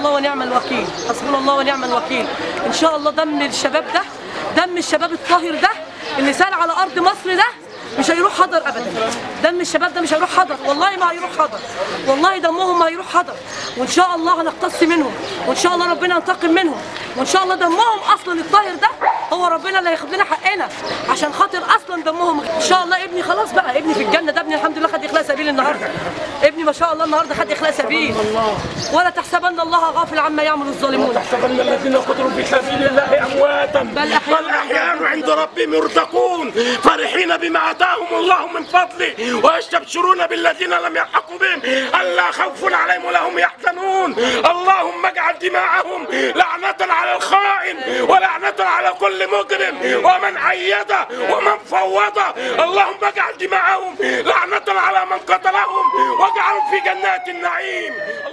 الله ونعم الوكيل حسبنا الله ونعم الوكيل ان شاء الله دم الشباب ده دم الشباب الطاهر ده اللي سال على ارض مصر ده مش هيروح حضر ابدا دم الشباب ده مش هيروح حضر والله ما هيروح حضر والله دمهم ما هيروح حضر وان شاء الله هنقتص منهم وان شاء الله ربنا ينتقم منهم وان شاء الله دمهم اصلا الطاهر ده هو ربنا اللي هياخد لنا حقنا عشان خاطر اصلا دمهم ان شاء الله ابني خلاص بقى ابني في الجنه ده ابني الحمد لله خد اخلاء سبيل النهارده ابني ما شاء الله النهارده خد اخلاء سبيل ولا تحسبن الله غافل عما يعمل الظالمون تحسبن الذين قتلوا في سبيل الله امواتا بل أحياء بل احياء عند ربهم يرزقون فرحين بما اتاهم الله من فضله ويستبشرون بالذين لم يلحقوا بهم الا خوف عليهم ولا هم يحزنون اللهم اجعل دماءهم لعنة على الخائن ولعنة على كل مجرم ومن عيد ومن فوض اللهم اجعل دماءهم لعنة على من قتلهم واجعلهم في جنات النعيم